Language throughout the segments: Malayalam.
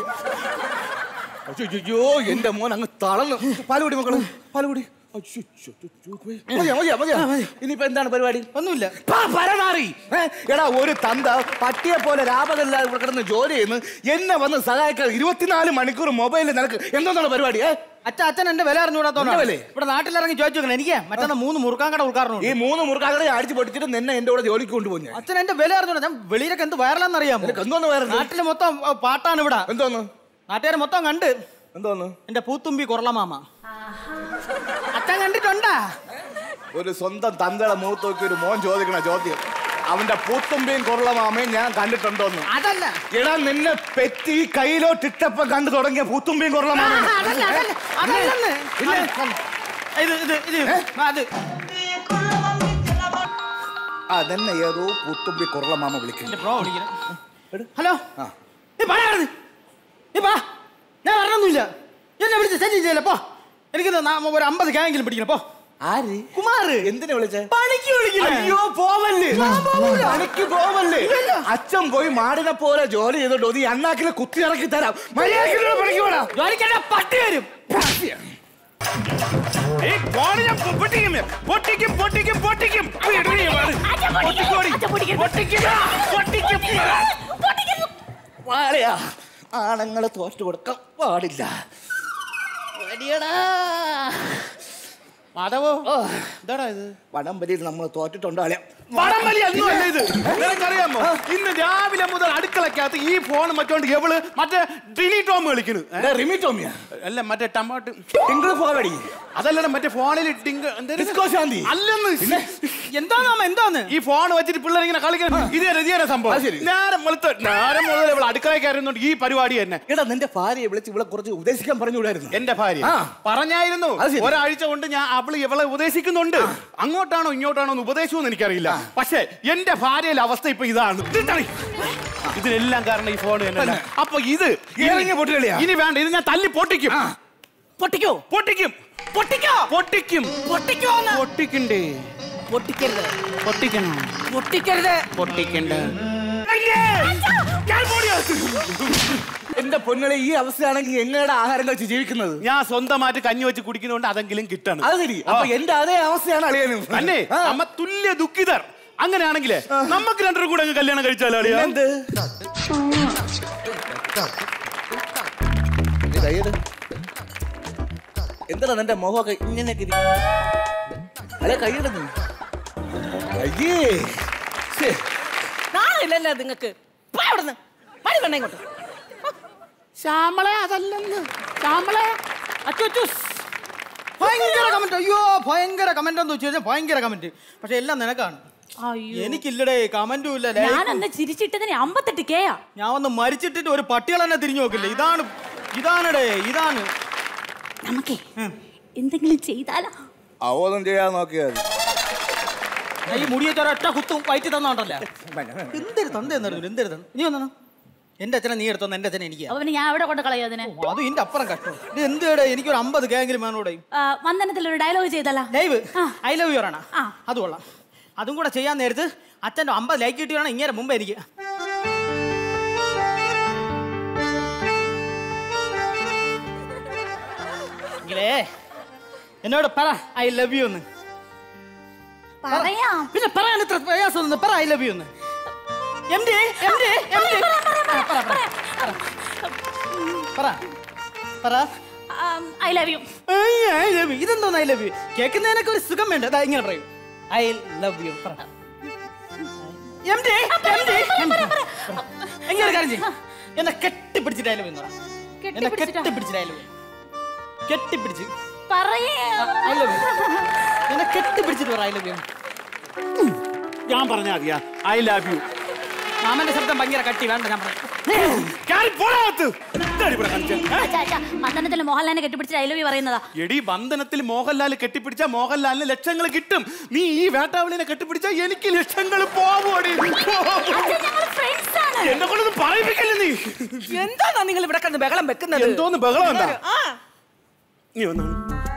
അയ്യോ എന്റെ മോൻ അങ്ങ് തളർന്നു പാലുകുടി മക്കള് പാലുകുടി അയ്യോ, അയ്യോ, അയ്യോ, പോയി. മതിയോ, മതിയോ, മതിയോ? ഇനിയിപ്പോ എന്താണ് പരിപാടി ഒന്നുമില്ല പാ, പരനാറി ഏ? എടാ ഒരു തന്ത പട്ടിയെ പോലെ രാപകല്ലാതെ ഇവിടെ കിടന്ന് ജോലി ചെയ്യുന്നു എന്നെ വന്ന് സഹായിക്കാൻ ഇരുപത്തിനാല് മണിക്കൂർ മൊബൈലിൽ നിനക്ക് എന്താണ് പരിപാടി ഏ? അച്ഛൻ അച്ഛൻ എന്റെ വില അറിഞ്ഞുകൂടാത്തോണ്ടാ എന്റെ വിലയെ? ഇവിടെ നാട്ടിലിറങ്ങി ചോദിച്ചു നോക്കണം എനിക്ക് മറ്റന്നാ മൂന്ന് മുറുക്കാൻ കട ഈ ഉൾക്കാറുണ്ട് മൂന്ന് മുറുക്കാകടെ അടിച്ച് പൊട്ടിച്ചിട്ട് നിന്നെ എന്റെ കൂടെ ജോലിക്ക് കൊണ്ടുപോകും ഞാൻ അച്ഛൻ എന്റെ വില അറിഞ്ഞൂടാ ഞാൻ വെളിയിലൊക്കെ എന്ത് വയറലാന്ന് അറിയാമോ നിനക്ക് എന്തോന്ന് വേറെ നാട്ടില് മൊത്തം ആ, പാട്ടാണ് ഇവിടെ എന്തോന്ന് നാട്ടുകാർ മൊത്തം കണ്ട് എന്തോന്ന് എന്റെ പൂത്തുമ്പി കുറളമാമ അച്ഛൻ കണ്ടിട്ടുണ്ടാ ഒരു സ്വന്തം തന്തയുടെ മുഖത്ത് നോക്കി ഒരു മോൻ ചോദിക്കണ ചോദ്യം അവന്റെ പൂത്തുമ്പിയും കൊറളമാമയും ഞാൻ കണ്ടിട്ടുണ്ടോന്ന് അതല്ല എടാ നിന്നെ പെറ്റി കയ്യിലോട്ടിട്ടപ്പം കണ്ടു തുടങ്ങിയ പൂത്തുമ്പിയും കൊറളമാമയും അതല്ല അതല്ല അതല്ലെന്ന് ഇല്ലേ? ഇത് ഇത് ഇത് അത് ആ നിന്നെ ഏതോ പൂത്തുമ്പി കൊറളമാമ വിളിക്കുന്നു എന്റെ ബ്രോ വിളിക്കണം എട്. ഹലോ ആ. നീ പറയാറുണ്ട് നീ പാ ഞാൻ പറഞ്ഞൊന്നുമില്ല എന്നെ വിളിച്ച് ശല്യം ചെയ്യല്ലേ പോ എനിക്ക് ഒരു അമ്പത് കായെങ്കിലും പിടിക്കണം പോ ആര് കുമാർ എന്തിനാ വിളിച്ചേ പണിക്ക് വിളിക്കില്ല അയ്യോ പോവല്ലേ പണിക്ക് പോവല്ലേ അച്ഛൻ പോയി മാടിനെ പോലെ ജോലി ചെയ്തോട്ടോ നീ അണ്ണാക്കിലെ കുത്തി ഇറക്കി തരാം മര്യാദയ്ക്ക് പണിക്ക് വേണം ജോലിക്കണ്ട പട്ടി വരും ഏയ്, ഫോണ് ഞാൻ പൊ- പൊട്ടിക്കും ഞാൻ. പൊട്ടിക്കും പൊട്ടിക്കും പൊട്ടിക്കും ഇടറി വാ. പൊട്ടിക്കോടി. പൊട്ടിക്കും. പൊട്ടിക്കും. വാളയാ ആണുങ്ങളെ തോറ്റു കൊടുക്കാൻ പാടില്ല വടിയടാ. മാധവോ എന്താടാ ഇത് വടംവലിയിൽ നമ്മൾ തോറ്റിട്ടുണ്ടോ അല്ലേ വടംവലി ഒന്നുമല്ല ഇത് നിനക്കറിയാമോ ഇന്ന് രാവിലെ മുതൽ അടുക്കളക്കകത്ത് ഈ ഫോൺ മറ്റോണ്ട് എവള് മറ്റേ ഡിലി ടോം കളിക്കുന്നു ഏ? റിമിറ്റോമിയ അല്ല മറ്റേ ടമാട്ട് ടിങ്കിൾ ഫോർവേഡ് അതല്ലടാ മറ്റേ ഫോണിൽ ഡിങ്ക് ഡിസ്കോ ശാന്തി അല്ലെന്ന് എന്താന്ന് എന്താന്ന് ഈ ഫോൺ വെച്ചിട്ട് പിള്ളേർ ഇങ്ങനെ കളിക്കണം ഇതേ ഇതേ അത് സംഭവം ശരി. നേരം വെളുത്ത് നേരം മുതൽ ഇവൾ അടുക്കളയിൽ കയറുന്നുണ്ട് ഈ പരിപാടി തന്നെ എടാ നിന്റെ ഭാര്യയെ വിളിച്ച് ഇവിടെ കുറച്ച് ഉപദേശിക്കാൻ പറഞ്ഞുകൂടായിരുന്നു എന്റെ ഭാര്യ ആ. പറഞ്ഞായിരുന്നു അത് ശരി. ഒരാഴ്ച കൊണ്ട് ഞാൻ അവള് ഇവളെ ഉപദേശിക്കുന്നുണ്ട് അങ്ങോട്ടാണോ ഇങ്ങോട്ടാണോ എന്ന് ഉപദേശവും എനിക്കറിയില്ല പക്ഷേ എന്റെ ഭാര്യയിലെ അവസ്ഥ ഇപ്പൊ ഇതാണ് ഇതെന്താണ്? ഇതിനെല്ലാം കാരണം ഈ ഫോൺ തന്നെ അപ്പൊ ഇത് ഇറങ്ങി പൊട്ടുകളിയാ? ഇനി വേണ്ട ഇത് ഞാൻ തല്ലി പൊട്ടിക്കും പൊട്ടിക്കോ പൊട്ടിക്കും പൊട്ടിക്കോ പൊട്ടിക്കും പൊട്ടിക്കോ പൊട്ടിക്കണ്ടേ പൊട്ടിക്കരുത് പൊട്ടിക്കണം പൊട്ടിക്കരുത് പൊട്ടിക്കണ്ടേ എന്റെ പൊന്നളെ ഈ അവസ്ഥയാണെങ്കിൽ എങ്ങനെയാണ് ആഹാരം കഴിച്ച് ജീവിക്കുന്നത് ഞാൻ സ്വന്തമായിട്ട് കഞ്ഞി വെച്ച് കുടിക്കുന്നതുകൊണ്ട് അതെങ്കിലും കിട്ടണം അത് ശരി അപ്പൊ എന്റെ അതേ അവസ്ഥയാണ് അളിയനും തന്നെ ആ. നമ്മ തുല്യ ദുഃഖിതർ അങ്ങനെയാണെങ്കിലേ നമുക്ക് രണ്ടരും കൂടെ അങ്ങ് കല്യാണം കഴിച്ചാലോ അളിയാ എന്ത് ഇത് കയ്യെടു. എന്താണ് നിന്റെ മുഖമൊക്കെ ഇങ്ങനെ അല്ലെ കൈയിടുന്നു അയ്യേ ശ്ശേ. നാളില്ലല്ലോ നിങ്ങക്ക് പോ അവിടുന്ന് മണി കണ്ണ ഇങ്ങോട്ട് ശ്യാമളെ അതല്ലെന്ന് ശ്യാമളെ അച്ചു അച്ചു ഭയങ്കര കമന്റ് അയ്യോ ഭയങ്കര കമന്റ് എന്ന് വെച്ച് കഴിഞ്ഞാൽ ഭയങ്കര കമന്റ് പക്ഷെ എല്ലാം നിനക്കാണ് അയ്യോ എനിക്കില്ലടേ കമന്റും ഇല്ല like ഉം. ഞാനൊന്ന് ചിരിച്ചിട്ടതിന് അമ്പത്തെട്ട് കേയാ ഞാൻ ഒന്ന് മരിച്ചിട്ടിട്ട് ഒരു പട്ടികൾ തന്നെ തിരിഞ്ഞു നോക്കില്ല ഇതാണ് ഇതാണടേ ഇതാണ് നമുക്കേ എന്തെങ്കിലും ചെയ്താലാ അവബോധം ചെയ്യാൻ നോക്കിയാൽ ഞാൻ ഈ മുടിയൊക്കെ ഒരൊറ്റ കുത്തും വയറ്റി തന്നോണ്ടല്ലേ എന്തൊരു തന്ത എന്നായിരുന്നു എന്തൊരു തന്ത നീ വന്നാ എന്റെ അച്ഛനെ നീ എടുത്തോന്ന് എന്റെ അച്ഛനെ എനിക്ക് അവന് ഞാൻ എവിടെ കൊണ്ട് കളയും അതിനെ ഓ, അത് ഇതിന്റെ അപ്പുറം കഷ്ടം ഇത് എന്തുടെ എനിക്കൊരു അമ്പത് കേങ്കിലും വേണോടെ ആ, വന്ദനത്തിൽ ഒരു ഡയലോഗ് ചെയ്താലാ ലൈവ് ആ. ഐ ലവ് യു ആണ് ആ. അത് കൊള്ളാം അതും കൂടെ ചെയ്യാൻ നേരത്ത് അച്ഛൻ്റെ അമ്പത് ലൈക്ക് കിട്ടിയാണ് ഇങ്ങനെ മുമ്പ് എനിക്ക് എങ്കിലേ എന്നോട് പറ ഐ ലവ് യു എന്ന് പറയാം പിന്നെ പറയാൻ ഇത്ര പ്രയാസം ഒന്ന് പറ ഐ ലവ് യു എന്ന് M D M D M D പറ പറ പറ പറ I love you I love you ഇതെന്തോന്ന് ഐ ലവ് യു കേൾക്കുന്നതിനൊക്കെ ഒരു സുഖം വേണ്ട അതാ ഇങ്ങനെ പറയും ഐ ലവ് യു പറ എം ഡി എം ഡി എങ്ങനെ കാര്യം ചെയ്യ്. എന്നെ കെട്ടിപ്പിടിച്ചിട്ട് ഐ ലവ് യു എന്ന് പറ എന്നെ കെട്ടിപ്പിടിച്ചിട്ടാ? കെട്ടിപ്പിടിച്ചിട്ട് ഐ ലവ് യു കെട്ടിപ്പിടിച്ച് പറയാ ഐ ലവ് യു എന്നെ കെട്ടിപ്പിടിച്ചിട്ട് പറ ഐ ലവ് യു ഞാൻ പറഞ്ഞാ മതിയാ ഐ ലവ് യു മാമന്റെ ശബ്ദം ഭയങ്കര കട്ടി വേണ്ട ഞാൻ പറയാം വന്ദനത്തിൽ മോഹൻലാലിനെ കെട്ടിപ്പിടിച്ച് ഐ ലവ് യു പറയുന്നതാ എടി ബന്ധനത്തിൽ മോഹൻലാൽ കെട്ടിപ്പിടിച്ച മോഹൻലാലിന് ലക്ഷങ്ങൾ കിട്ടും നീ ഈ വേട്ടാവളിനെ കെട്ടിപ്പിടിച്ച എനിക്ക് ലക്ഷങ്ങൾ പോവോടി അച്ഛൻ ഞങ്ങൾ ഫ്രണ്ട്സ് ആണ് എന്നെ കൊണ്ടൊന്നും പറയിപ്പിക്കല്ലേ നീ എന്താണോ നിങ്ങൾ ഇവിടെ കിടന്ന് ബഹളം വെക്കുന്നത് എന്തോന്ന് ബഹളം എന്താ ആ നീ വന്നാണ്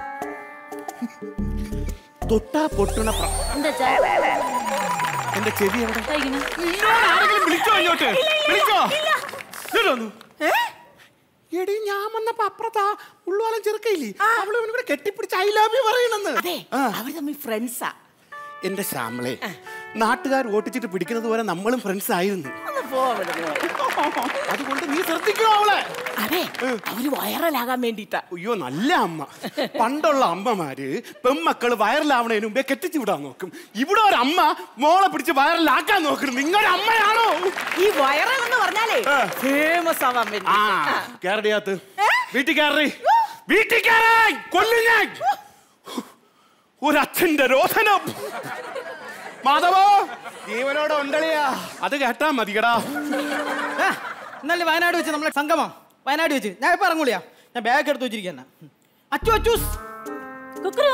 തൊട്ടാ പൊട്ടുണ പ്ര- എന്താ അച്ഛാ? എന്റെ ചെവി എവിടെ ഇതാ ഇങ്ങനെ. നിന്നോട് ആരെങ്കിലും വിളിച്ചോ ഇങ്ങോട്ട് വിളിച്ചോ ഇല്ല. ഇങ്ങോട്ട് വന്നു. എടി ഞാൻ വന്നപ്പോ അപ്പുറത്താ ഉള്ളുവാലം ചെറുക്കയില്ലേ അവള് ഇവനൂടെ കെട്ടിപ്പിടിച്ച് ഐ ലവ് യു പറയണെന്ന് അതെ അവർ തമ്മിൽ ഫ്രണ്ട്സാ എന്റെ ശ്യാമളെ നാട്ടുകാർ ഓട്ടിച്ചിട്ട് പിടിക്കുന്നത് പോലെ നമ്മളും ഫ്രണ്ട്സ് ആയിരുന്നു ഒന്ന് പോ അവിടുന്ന്. അതുകൊണ്ട് നീ ശ്രദ്ധിക്കണം അവളെ അതെ അവര് വൈറലാകാൻ വേണ്ടിട്ടാ അയ്യോ നല്ല അമ്മ പണ്ടുള്ള അമ്മമാര് പെമ്മക്കള് വയറിലാവണതിന് മുമ്പേ കെട്ടിച്ചു വിടാൻ നോക്കും ഇവിടെ ഒരു അമ്മ മോളെ പിടിച്ച് വയറിലാക്കാൻ നോക്കണം നിങ്ങളുടെ അമ്മയാണോ ഈ വൈറൽ എന്ന് പറഞ്ഞാലേ ഫേമസ് ആവാൻ വേണ്ടി ആ കേരടിയാത്ത് വീട്ടിൽ കയറി വീട്ടിൽ കയറാൻ കൊല്ലും ഞാൻ ഒരച്ഛന്റെ രോധനം മാധവോ ജീവനോടെ ഉണ്ടളിയാ അത് കേട്ടാ മതികടാ ആ, ഇന്നലെ വയനാട് വെച്ച് നമ്മളെ സംഗമം വയനാട് വെച്ച് ഞാൻ ഇപ്പൊ ഇറങ്ങൂലയാ ഞാൻ ബാഗ് എടുത്ത് വെച്ചിരിക്കുന്ന അച്ചു അച്ചൂസ് കുക്കുറു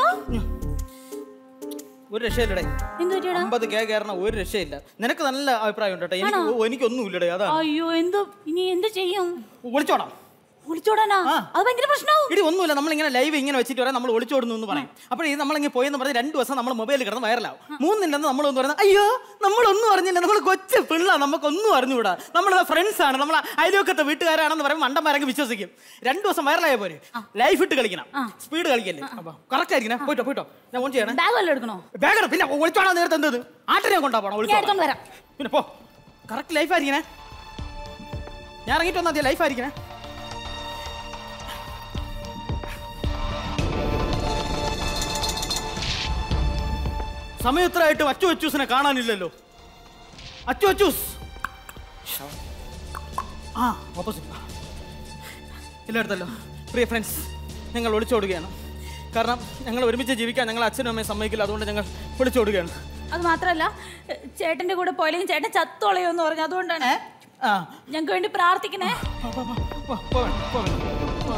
ഒരു രക്ഷയില്ലടേ എന്ത് പറ്റിയടാ അമ്പത് കേ കയറണ ഒരു രക്ഷയില്ല നിനക്ക് നല്ല അഭിപ്രായം ഉണ്ട് കേട്ടോ എനിക്ക് ആണോ? ഒ- എനിക്കൊന്നും ഇല്ലടേ അതാണ് അയ്യോ എന്ത് ഇനി എന്ത് ചെയ്യും ഒളിച്ചോടാം ഒളിച്ചോടാനാ ആ. അത് ഭയങ്കര പ്രശ്നവും ഇടി ഒന്നുമില്ല നമ്മളിങ്ങനെ ലൈവ് ഇങ്ങനെ വെച്ചിട്ട് വരാൻ നമ്മൾ ഒളിച്ചോടുന്നു എന്ന് പറയും അപ്പോൾ ഇത് നമ്മളിങ്ങനെ പോയെന്ന് പറഞ്ഞ് രണ്ട് ദിവസം നമ്മൾ മൊബൈലിൽ കിടന്ന് വൈറലാവും മൂന്നില്ലെന്ന് നമ്മളൊന്ന് പറയുന്നത് അയ്യോ നമ്മളൊന്നും അറിഞ്ഞില്ല നമ്മൾ കൊച്ചു പിള്ള നമുക്കൊന്നും അറിഞ്ഞുകൂടാ നമ്മൾ ഫ്രണ്ട്സ് ആണ് നമ്മൾ അയൽവക്കത്തെ വീട്ടുകാരാണെന്ന് പറയുമ്പോൾ മണ്ടന്മാരൊക്കെ വിശ്വസിക്കും രണ്ട് ദിവസം വൈറലായ പോലെ ലൈഫ് ഇട്ട് കളിക്കണം സ്പീഡ് കളിക്കല്ലേ അപ്പൊ കറക്റ്റ് ആയിരിക്കണം പോയിട്ടോ പോയിട്ടോ ഞാൻ ഓൺ ചെയ്യണേ ബാഗ് വല്ലതും എടുക്കണോ ബാഗ് പിന്നെ ഒളിച്ചോടാൻ നേരത്തെ എന്തത് ആട്ടിനെ കൊണ്ടാ പോണം ഞാൻ ഒളിച്ചോടാൻ എടുത്തോണ്ട് വരാം പിന്നെ പോ കറക്റ്റ് ലൈഫ് ആയിരിക്കണേ ഞാൻ ഇറങ്ങിയിട്ട് വന്നാൽ ലൈഫ് ആയിരിക്കണേ സമയത്രയായിട്ടും അച്ചു അച്ചൂസിനെ കാണാനില്ലല്ലോ അച്ചു അച്ചൂസ് ആ ഓപ്പോസിറ്റ് എല്ലായിടത്തല്ലോ പ്രിയ ഫ്രണ്ട്സ് ഞങ്ങൾ ഒളിച്ചോടുകയാണ് കാരണം ഞങ്ങൾ ഒരുമിച്ച് ജീവിക്കാൻ ഞങ്ങൾ അച്ഛനും അമ്മയും സമ്മതിക്കില്ല അതുകൊണ്ട് ഞങ്ങൾ ഒളിച്ചോടുകയാണ് അത് മാത്രല്ല ചേട്ടന്റെ കൂടെ പോയില്ലെങ്കിൽ ചേട്ടൻ ചത്തോളയോ എന്ന് പറഞ്ഞു അതുകൊണ്ടാണ് ആ ഞങ്ങൾക്ക് വേണ്ടി പ്രാർത്ഥിക്കണേ പോ, പോ, പോ, പോ, പോ, പോ.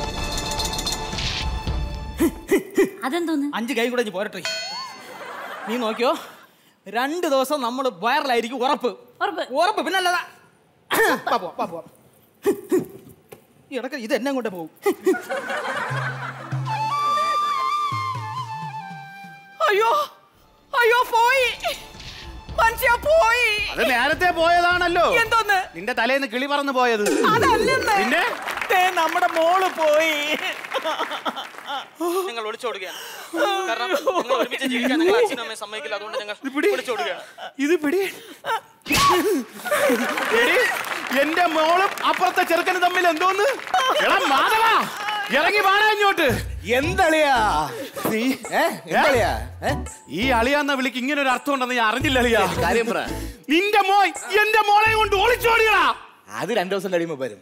അതെന്തോന്ന് അഞ്ച് കൈ കൂടെ ഇഞ്ഞ് പോരട്ടെ നീ നോക്കിയോ രണ്ട് ദിവസം നമ്മൾ വൈറലായിരിക്കും ഉറപ്പ് ഉറപ്പ്. ഉറപ്പ് പിന്നെ അല്ലതാ വാ പോവാം, വാ പോവാം. ഈ ഇടയ്ക്ക് ഇത് എന്നെ കൊണ്ട് പോകും അയ്യോ അയ്യോ പോയി മനുഷ്യ പോയി അത് നേരത്തെ പോയതാണല്ലോ എന്തോന്ന് നിന്റെ തലേന്ന് കിളി പറന്ന് പോയത് അതല്ലെന്ന് പിന്നെ ദേ, നമ്മുടെ മോള് പോയി ഞങ്ങൾ ഒളിച്ചോടുകയാണ് കാരണം ഞങ്ങൾ ഒരുമിച്ച് ജീവിക്കാൻ ഞങ്ങൾ അച്ഛനും അമ്മയും സമ്മതിക്കില്ല അതുകൊണ്ട് ഞങ്ങൾ ഒളിച്ചോടുകയാണ് ഇത് പിടി എടി, എന്റെ മോളും അപ്പുറത്തെ ചെറുക്കനും തമ്മിൽ എന്തോന്ന് എടാ മാധവ ഇറങ്ങി വാടാ ഇങ്ങോട്ട് എന്തളിയാ നീ ഏ എന്തളിയാ ഏ ഈ അളിയാന്ന വിളിക്ക് ഇങ്ങനെ ഒരു അർത്ഥം ഉണ്ടെന്ന് ഞാൻ അറിഞ്ഞില്ല അളിയാ കാര്യം പറ നിന്റെ മോൻ എന്റെ മോളെ കൊണ്ട് ഒളിച്ചോടിയടാ അത് രണ്ടു ദിവസം കഴിയുമ്പോ വരും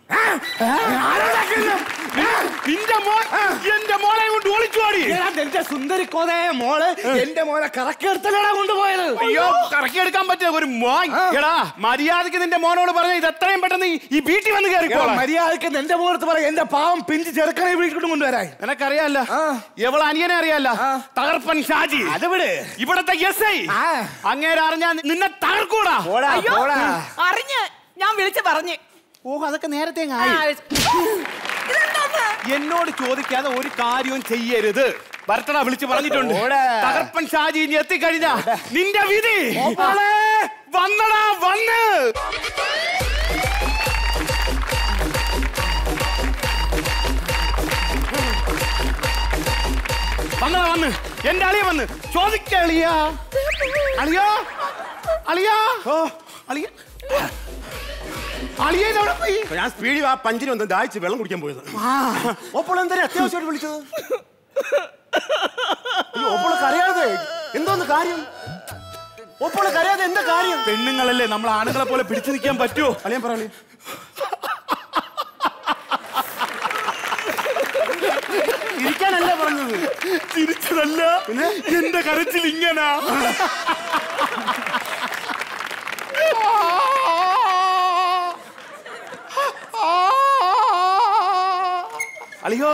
നിന്റെ മോൻ എന്റെ മോളെ കൊണ്ട് ഒളിച്ചോടി എടാ, എന്റെ സുന്ദരി കോതയെ മോള് എന്റെ മോനെ കറക്കെടുത്തലാണ് കൊണ്ടുപോയത് അയ്യോ കറക്കിയെടുക്കാൻ പറ്റിയ ഒരു മോൻ എടാ മര്യാദക്ക് നിന്റെ മോനോട് പറഞ്ഞ ഇത് എത്രയും പെട്ടെന്ന് ഈ- ഈ വീട്ടിൽ വന്ന് എടാ, കയറിക്കോളാം മര്യാദക്ക് എന്റെ മോളത്ത് പറ എന്റെ പാവം പിഞ്ച് ചെറുക്കനെ വീട്ടിൽ കൊണ്ടുവരാൻ നിനക്കറിയാല്ല ആ. എവള അനിയനെ അറിയാല്ല ആ. തകർപ്പൻ ഷാജി അത് വിട് ഇവിടത്തെ എസ് ഐ ആ. അങ്ങേരെ അറിഞ്ഞാ നിന്നെ തകർക്കൂടാ പോടാ അയ്യോ പോടാ അറിഞ്ഞ് ഞാൻ വിളിച്ച് പറഞ്ഞ് ഓ അതൊക്കെ നേരത്തെ ആ, ഇതെന്തോന്ന് എന്നോട് ചോദിക്കാതെ ഒരു കാര്യവും ചെയ്യരുത് ഭരത്തട വിളിച്ച് പറഞ്ഞിട്ടുണ്ട് ഓടെ. തകർപ്പൻ ഷാജി ഇനി എത്തിക്കഴിഞ്ഞ നിന്റെ വിധി വന്നടാ വന്ന് വന്നടാ വന്ന് എന്റെ അളിയ വന്ന് ചോദിക്ക അളിയ അളിയോ അളിയാ ഓ അളിയ അളിയ ഇതെവിടെ പോയി ഞാൻ സ്പീഡിൽ ആ പഞ്ചിന് വന്ന് ദാഹിച്ച് വെള്ളം കുടിക്കാൻ പോയത് ഒപ്പോൾ എന്തായാലും അത്യാവശ്യമായിട്ട് വിളിച്ചത് അയ്യോ, ഒപ്പോൾ കരയാതെ എന്തോന്ന് കാര്യം ഒപ്പോൾ കരയാതെ എന്താ കാര്യം പെണ്ണുങ്ങളല്ലേ നമ്മൾ ആണുങ്ങളെ പോലെ പിടിച്ചു നിൽക്കാൻ പറ്റുമോ അളിയാൻ പറയാളി ഇരിക്കാനല്ല പറഞ്ഞത് തിരിച്ചതല്ല എന്റെ കരച്ചിൽ ഇങ്ങനാ അളിയോ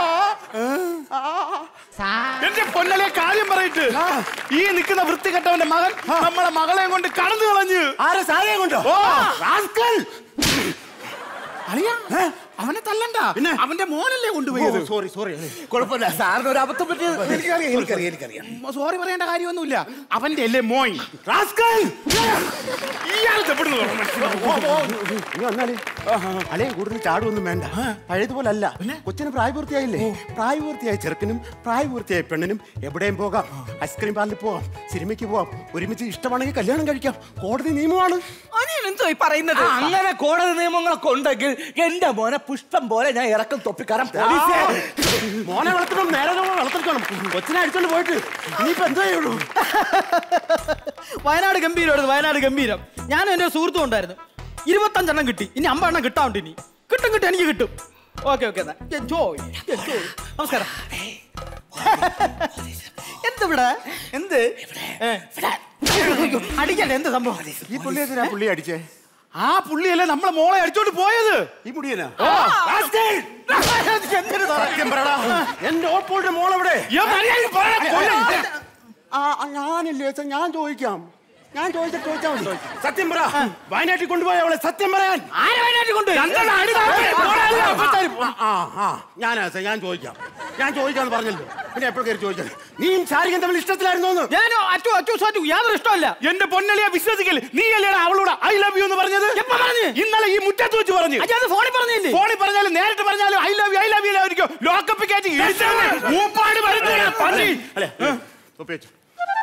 എന്റെ പൊന്നലെ കാര്യം പറയിട്ട് ഈ നിൽക്കുന്ന വൃത്തികെട്ടവന്റെ മകൻ നമ്മളെ മകളെ കൊണ്ട് കടന്നു കളഞ്ഞ് ആരെ സാരയെ കൊണ്ടോ ഓ റാസ്കൽ അളിയ അവനെ തല്ലണ്ട പിന്നെ? അവന്റെ മോനല്ലേ കൊണ്ടുപോയത് സോറി സോറി കുഴപ്പമില്ല സാറിന് ഒരു അബദ്ധം പറ്റിയത് എനിക്കറിയാം എനിക്കറിയാം എനിക്കറിയാം സോറി പറയേണ്ട കാര്യമൊന്നുമില്ല അവന്റെ അല്ലേ മോയ് ഇയാൾക്ക് എവിടുന്ന് വന്നു മനസ്സിലാവും? നീ വന്നാലേ അലേ കൂടുതൽ ചാടുവൊന്നും വേണ്ട പഴയതുപോലെ അല്ല കൊച്ചിന് പ്രായപൂർത്തിയായില്ലേ പ്രായപൂർത്തിയായ ചെറുക്കനും പ്രായപൂർത്തിയായ പെണ്ണിനും എവിടെയും പോകാം ഐസ്ക്രീം പാർലറിൽ പോവാം സിനിമയ്ക്ക് പോവാം ഒരുമിച്ച് ഇഷ്ടമാണെങ്കിൽ കല്യാണം കഴിക്കാം കോടതി നിയമമാണ് അനിയൻ എന്തോ ഈ പറയുന്നത് അങ്ങനെ കോടതി നിയമങ്ങളൊക്കെ ഉണ്ടെങ്കിൽ എന്റെ മോനെ പുഷ്പം പോലെ ഞാൻ ഇറക്കം തൊപ്പിക്കാരൻ പോലീസേ മോനെ വളർത്തണം നേരെ ചൊവ്വെ വളർത്തിക്കണം കൊച്ചിനെ അടിച്ചോണ്ട് പോയിട്ട് ഇനിയിപ്പോ എന്തോ ചെയ്യുള്ളൂ വയനാട് ഗംഭീരമായിരുന്നു വയനാട് ഗംഭീരം ഞാനും എൻ്റെ ഒരു സുഹൃത്തും ഉണ്ടായിരുന്നു ഇരുപത്തഞ്ചെണ്ണം കിട്ടി ഇനി അമ്പതെണ്ണം കിട്ടാണ്ട് ഇനി കിട്ടും കിട്ടും എനിക്ക് കിട്ടും ഓക്കെ ഓക്കെ എന്നാ എൻജോയ് എൻജോയ് നമസ്കാരം എന്തിവിടെ എന്ത് ഏ. അടിക്കട്ടെ എന്ത് സംഭവം ഈ പുള്ളി എന്തിനാ പുള്ളി അടിച്ചേ ആ പുള്ളിയല്ലേ നമ്മളെ മോളെ അടിച്ചോണ്ട് പോയത് ഈ മുടിയനാ സത്യം പറടാ എന്റെ ഓപ്പോളുടെ മോളെവിടെ ഇവൻ മര്യാദയ്ക്ക് പറയണം, കൊല്ലും. ആ ആ, ഞാനില്ലേ അച്ഛാ, ഞാൻ ചോദിക്കാം ഞാൻ ചോദിച്ചിട്ട് ചോദിച്ചാൽ മതി സത്യം പറ വയനാട്ടിൽ കൊണ്ടുപോയ അവളെ സത്യം പറയാൻ ആരെ വയനാട്ടിൽ കൊണ്ട് രണ്ടെണ്ണം അടി താഴെ. മോളെ അല്ല. ആ ആ ഞാൻ ഞാൻ ചോദിക്കാം ഞാൻ ചോദിക്കാന്ന് പറഞ്ഞല്ലോ പിന്നെ എപ്പോഴും കയറി ചോദിക്കാം നീയും ശാരികൻ തമ്മിൽ ഇഷ്ടത്തിലായിരുന്നു ഞാൻ അച്ചു അച്ചു സാറ്റു യാതൊരു ഇഷ്ടമല്ല എന്റെ പൊന്നളിയെ വിശ്വസിക്കല് നീ അല്ലേടാ അവളോട് ഐ ലവ് യു എന്ന് പറഞ്ഞത് എപ്പോ പറഞ്ഞു? ഇന്നലെ ഈ മുറ്റത്ത് വെച്ച് പറഞ്ഞു അച്ഛാ അത് ഫോണിൽ പറഞ്ഞില്ലേ ഫോണിൽ പറഞ്ഞാലും നേരിട്ട് പറഞ്ഞാലും I love you I love you ആയിരിക്കും ലോക്കപ്പ് കയറ്റി ഇടിച്ചാണ്. മൂപ്പാട് വരുന്നതിനെ പന്നി. അല്ലേ തൊപ്പി വെച്ചു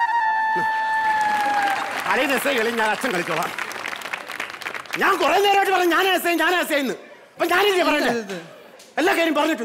അലേ എസ് കളി ഞാൻ അച്ഛൻ കളിച്ചോളാം ഞാൻ കുറെ നേരമായിട്ട് പറഞ്ഞു ഞാൻ എസ് ഞാൻ എസ് എന്ന് അപ്പൊ ഞാനില്ലേ പറയണ്ടേ എല്ലാ കാര്യം പറഞ്ഞിട്ട്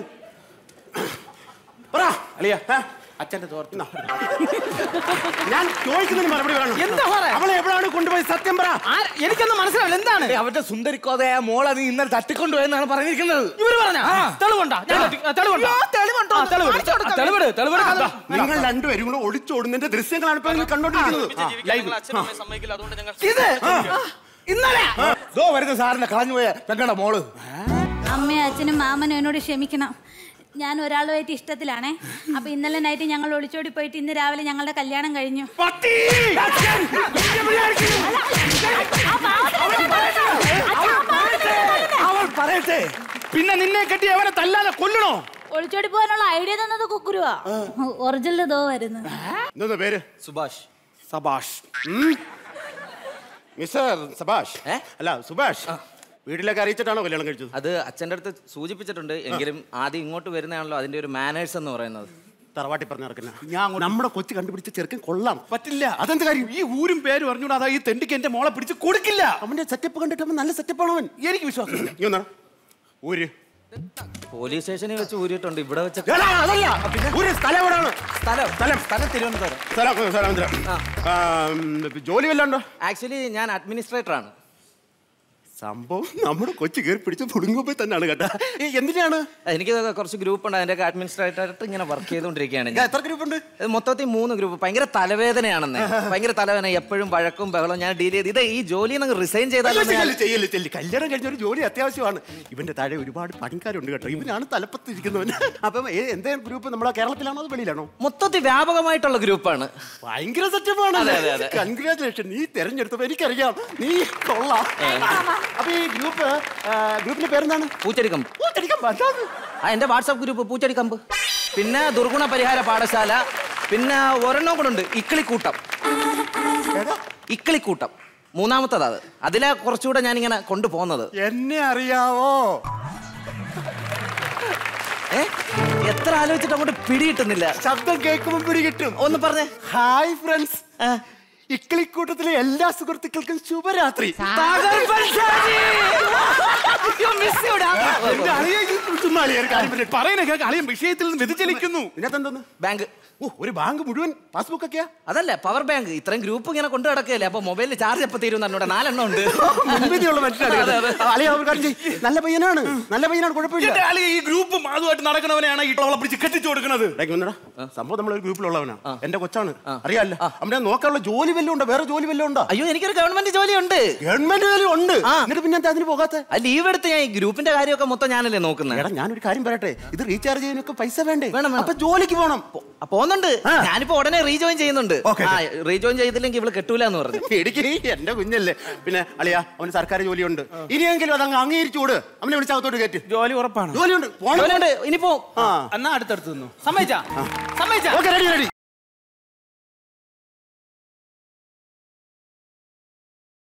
പറ അളിയ ഏ? അച്ഛന്റെ തോർത്ത് ഇന്നാ. ഞാൻ ചോദിക്കുന്നതിന് മറുപടി പറയണം എന്താ സാറേ? അവളെ എവിടെയാണ് കൊണ്ടുപോയി സത്യം പറ ആര്- എനിക്കൊന്നും മനസ്സിലാവില്ല എന്താണ് ഏയ്, അവന്റെ സുന്ദരിക്കോതയായ മോളെ നീ ഇന്നലെ തട്ടിക്കൊണ്ടുപോയെന്നാണ് പറഞ്ഞിരിക്കുന്നത് ഇവര് പറഞ്ഞ തെളിവുണ്ടോ ഞാൻ തെറ്റി- ആ, തെളിവുണ്ടോ തെളിവുണ്ടോ തെളിവിട് ആ, തെളിവിട് തെളിവിട് കണ്ടോ? നിങ്ങൾ രണ്ടുപേരും കൂടെ ഒളിച്ചോടുന്നതിന്റെ ദൃശ്യങ്ങളാണ് ഇപ്പൊ നിങ്ങൾ കണ്ടോണ്ടിരിക്കുന്നത് ആ, ലൈവ് ഇത് ഇന്നലെ ദോ വരുന്ന സാറിനെ കളഞ്ഞുപോയ പെങ്ങളുടെ മോള് അമ്മയും അച്ഛനും മാമനും എന്നോട് ക്ഷമിക്കണം ഞാൻ ഒരാളുമായിട്ട് ഇഷ്ടത്തിലാണേ അപ്പൊ ഇന്നലെ നൈറ്റ് ഞങ്ങൾ ഒളിച്ചോടി പോയിട്ട് ഇന്ന് രാവിലെ ഞങ്ങളുടെ കല്യാണം കഴിഞ്ഞു പട്ടി അവൾ പറയട്ടെ പിന്നെ നിന്നെ കെട്ടി അവനെ തല്ലാതെ കൊല്ലണോ ഒളിച്ചോടി പോകാനുള്ള ഐഡിയ തന്നത് കുക്കുരുവാ ഒറിജിനൽ ദോ വരുന്നു എന്താ പേര് സുഭാഷ് സബാഷ് മിസ്റ്റർ സബാഷ് ഏ? അല്ല സുഭാഷ് വീട്ടിലേക്ക് അറിയിച്ചിട്ടാണോ കല്യാണം കഴിച്ചത് അത് അച്ഛൻ്റെ അടുത്ത് സൂചിപ്പിച്ചിട്ടുണ്ട് എങ്കിലും ആദ്യം ഇങ്ങോട്ട് വരുന്നതാണല്ലോ അതിന്റെ ഒരു മാനേഴ്സ് എന്ന് പറയുന്നത് തറവാട്ടി പറഞ്ഞ നടക്കുന്ന ഞാൻ നമ്മുടെ കൊച്ചു കണ്ടുപിടിച്ച ചെറുക്കൻ കൊള്ളാം പറ്റില്ല അതെന്ത് കാര്യം ഈ ഊരും പേര് പറഞ്ഞൂടാ അതാ ഈ തെണ്ടിക്ക് എന്റെ മോളെ പിടിച്ച് കൊടുക്കില്ല അവന്റെ സെറ്റപ്പ് കണ്ടിട്ട് അവൻ നല്ല സെറ്റപ്പാണ് അവൻ എനിക്ക് വിശ്വാസമില്ല നീ ഒന്നാ ഊര് പോലീസ് സ്റ്റേഷനിൽ വെച്ച് ഊരിയിട്ടുണ്ട് ഇവിടെ വെച്ച് എടാ, അതല്ല ഊര് സ്ഥലം എവിടെയാണ് സ്ഥലം സ്ഥലം സ്ഥലം തിരുവനന്തപുരം സ്ഥലം സ്ഥലം ആ, ഉം, ജോലി വല്ലാണ്ടോ ആക്ച്വലി ഞാൻ അഡ്മിനിസ്ട്രേറ്റർ ആണ് സംഭവം നമ്മുടെ കൊച്ചു കയറി പിടിച്ച് തുടുങ്ങുമ്പോൾ തന്നെയാണ് കേട്ടാ ഈ എന്തിനാണ് എനിക്ക് കുറച്ച് ഗ്രൂപ്പ് ഉണ്ട് അതിന്റെ അഡ്മിനിസ്ട്രേറ്റർ ആയിട്ട് ഇങ്ങനെ വർക്ക് ചെയ്തുകൊണ്ടിരിക്കുകയാണ് ഞാൻ ഞാൻ എത്ര ഗ്രൂപ്പ് ഉണ്ട് ഇത് മൊത്തത്തിൽ മൂന്ന് ഗ്രൂപ്പ് ഭയങ്കര തലവേദനയാണെന്ന് ഭയങ്കര തലവേദന എപ്പോഴും വഴക്കും ബഹളവും ഞാൻ ഡീൽ ചെയ്ത് ഇത് ഈ ജോലി നിന്ന് റിസൈൻ ചെയ്താലോ ചെയ്യല് ചെയ്യല് ചെല്ലി കല്യാണം കഴിഞ്ഞ ഒരു ജോലി അത്യാവശ്യമാണ് ഇവന്റെ താഴെ ഒരുപാട് പണിക്കാരുണ്ട് കേട്ടോ ഇവനാണ് തലപ്പത്തിരിക്കുന്നവൻ അപ്പം ഏ- എന്തേ ഗ്രൂപ്പ് നമ്മളെ കേരളത്തിലാണോ അത് വെളിയിലാണോ മൊത്തത്തിൽ വ്യാപകമായിട്ടുള്ള ഗ്രൂപ്പാണ് ഭയങ്കര സെറ്റപ്പാണ് അതെ, അതെ, അതെ. കൺഗ്രാറ്റുലേഷൻ നീ തെരഞ്ഞെടുത്തപ്പോ എനിക്കറിയാം നീ കൊള്ളാം അപ്പൊ ഈ ഗ്രൂപ്പ് ഗ്രൂപ്പിന്റെ പേരെന്താണ് പൂച്ചടിക്കമ്പ് പൂച്ചടിക്കാൻ പറ്റാതെ ആ എന്റെ വാട്സാപ്പ് ഗ്രൂപ്പ് പൂച്ചടിക്കമ്പ് പിന്നെ ദുർഗുണ പരിഹാര പാഠശാല പിന്നെ ഒരെണ്ണം കൂടെ ഉണ്ട് ഇക്കിളിക്കൂട്ടം ഇക്കിളിക്കൂട്ടം മൂന്നാമത്തത് അത് അതിലാ കുറച്ചുകൂടെ ഞാനിങ്ങനെ കൊണ്ടുപോകുന്നത് എന്നെ അറിയാവോ ഏ എത്ര ആലോചിച്ചിട്ട് അങ്ങോട്ട് പിടികിട്ടുന്നില്ല ശബ്ദം കേൾക്കുമ്പോൾ പിടികിട്ടും ഒന്ന് പറഞ്ഞേ ഹായ് ഫ്രണ്ട്സ് ആ. ഇക്കിളിക്കൂട്ടത്തിലെ എല്ലാ സുഹൃത്തുക്കൾക്കും ശുഭരാത്രി തകർപ്പൻ ഷാജി! എന്റെ അളിയെ ഈ ചുമ്മാ അളിയെ ഒരു കാര്യം പറയട്ടെ. പറയുന്ന കേൾക്കാം അളിയൻ വിഷയത്തിൽ നിന്ന് വ്യതിചലിക്കുന്നു ഇതിനകത്ത് എന്തോന്ന് ബാങ്ക് ഓ ഒരു ബാങ്ക് മുഴുവൻ പാസ്ബുക്ക് ഒക്കെയാ അതല്ല പവർ ബാങ്ക് ഇത്രയും ഗ്രൂപ്പ് ഇങ്ങനെ കൊണ്ടു നടക്കുകയല്ലേ അപ്പൊ മൊബൈലിൽ ചാർജ് എപ്പോ തീരും എന്നോട് നാലെണ്ണം ഉണ്ട് മുൻവിധിയുള്ള മനുഷ്യനാണ് അതെ, അതെ. കേട്ടോ. അളിയ ഒരു കാര്യം ചെയ്യ്. നല്ല പയ്യനാണ് നല്ല പയ്യനാണ് കുഴപ്പമില്ല എന്റെ അളിയ ഈ ഗ്രൂപ്പും അതുമായിട്ട് നടക്കണവനെയാണ് ഈ അവളെ പിടിച്ച് കെട്ടിച്ചു കൊടുക്കുന്നത് ഇടയ്ക്ക് വന്നെടാ. സംഭവം നമ്മളൊരു ഗ്രൂപ്പിലുള്ളവനാ എന്റെ കൊച്ചാണ് അറിയാല്ല അവനെ നോക്കാനുള്ള ജോലി വല്ലതും ഉണ്ടോ വേറെ ജോലി വല്ലതും ഉണ്ടോ അയ്യോ എനിക്കൊരു ഗവൺമെന്റ് ജോലിയുണ്ട് ഗവൺമെന്റ് ജോലി ഉണ്ട് ആ. എന്നിട്ട് പിന്നെ എന്താ അതിന് പോകാത്ത ആ ലീവ് എടുത്ത് ഞാൻ ഈ ഗ്രൂപ്പിന്റെ കാര്യമൊക്കെ മൊത്തം ഞാനല്ലേ നോക്കുന്നത് എടാ ഞാനൊരു കാര്യം പറയട്ടെ ഇത് റീചാർജ് ചെയ്യാനൊക്കെ പൈസ വേണ്ടേ വേണം, വേണം. അപ്പൊ ജോലിക്ക് പോണം ആ, പോകുന്നുണ്ട് ആ. ഞാനിപ്പോ ഉടനെ റീജോയിൻ ചെയ്യുന്നുണ്ട് Okay, ആ റീജോയിൻ ചെയ്തില്ലെങ്കിൽ ഇവള് കെട്ടൂല എന്ന് പറഞ്ഞു ഇടുക്കി എന്റെ കുഞ്ഞല്ലേ പിന്നെ അളിയ അവന് സർക്കാർ ജോലിയുണ്ട് ഇനിയെങ്കിലും അതങ്ങ് അംഗീകരിച്ചു കൂട് അവനെ വിളിച്ചകത്തോട്ട് കയറ്റി ജോലി ഉറപ്പാണ് ജോലിയുണ്ട് പോണം ജോലിയുണ്ട് ഇനിയിപ്പോ ആ എന്നാ അടുത്തടുത്ത് നിന്നു സമ്മതിച്ചാ സമ്മതിച്ചാ ഓക്കെ റെഡി റെഡി